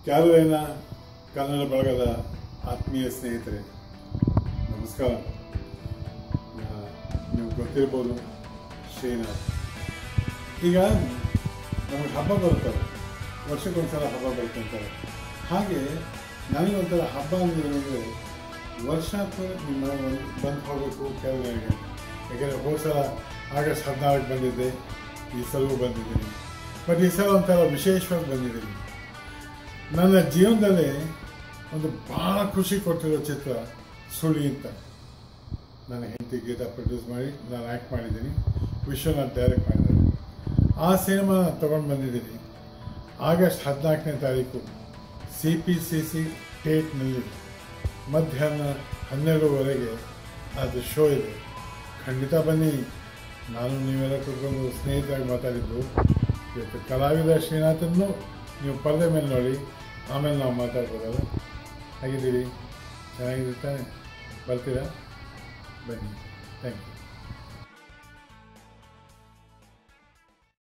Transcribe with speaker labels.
Speaker 1: ಕ್ಯಾರವೇನ ಕನ್ನಡ ಬಳಗದ ಆತ್ಮೀಯ ಸ್ನೇಹಿತರೆ ನಮಸ್ಕಾರ ಆ, ನಿಮ್ಗೆ ಗೊತ್ತಿರ್ಬೋದು ಶ್ರೀನಾಥ್ ಈಗ ನಮಗೆ ಹಬ್ಬ ಬರ್ತವೆ ವರ್ಷಕ್ಕೊಂದ್ಸಲ ಹಬ್ಬ ಬರ್ತಂತಾರೆ ಹಾಗೆ ನನಗೊಂಥರ ಹಬ್ಬ ಅಂದರೆ ಅಂದರೆ ವರ್ಷ ನಿಮ್ಮ ಬಂದು ಹೋಗಬೇಕು ಕೆಲವರಿಗೆ ಯಾಕೆಂದರೆ ಹೋದ ಸಲ ಆಗಸ್ಟ್ ಹದಿನಾಲ್ಕು ಬಂದಿದ್ದೆ ಈ ಸಲವೂ ಬಂದಿದ್ದೀನಿ ಬಟ್ ಈ ಸಲ ಒಂಥರ ವಿಶೇಷವಾಗಿ ಬಂದಿದ್ದೀನಿ ನನ್ನ ಜೀವನದಲ್ಲಿ ಒಂದು ಭಾಳ ಖುಷಿ ಕೊಟ್ಟಿರೋ ಚಿತ್ರ ಸುಳಿ ಅಂತ ನನ್ನ ಹೆಂಡತಿ ಗೀತಾ ಪ್ರೊಡ್ಯೂಸ್ ಮಾಡಿ ನಾನು ಆ್ಯಕ್ಟ್ ಮಾಡಿದ್ದೀನಿ ವಿಶ್ವನಾಥ್ ಡೈರೆಕ್ಟ್ ಮಾಡಿದ್ದಾರೆ ಆ ಸಿನಿಮಾ ತೊಗೊಂಡು ಬಂದಿದ್ದೀನಿ ಆಗಸ್ಟ್ ಹದಿನಾಲ್ಕನೇ ತಾರೀಕು ಸಿ ಪಿ ಸಿ ಸಿ ಟೇಟ್ನಲ್ಲಿ ಮಧ್ಯಾಹ್ನ ಹನ್ನೆರಡುವರೆಗೆ ಅದು ಶೋ ಇದೆ ಖಂಡಿತ ಬನ್ನಿ ನಾನು ನೀವೆಲ್ಲ ಕುತ್ಕೊಂಡು ಸ್ನೇಹಿತರಾಗಿ ಮಾತಾಡಿದ್ದು ಇವತ್ತು ಕಲಾವಿದ ಶ್ರೀನಾಥನ್ನು ನೀವು ಪರದೆ ಮೇಲೆ ನೋಡಿ ಆಮೇಲೆ ನಾವು ಮಾತಾಡ್ಬೋದಲ್ಲ ಹಾಗಿದ್ದೀರಿ ಚೆನ್ನಾಗಿರ್ತಾನೆ ಬರ್ತೀರಾ ಬನ್ನಿ ಥ್ಯಾಂಕ್ ಯು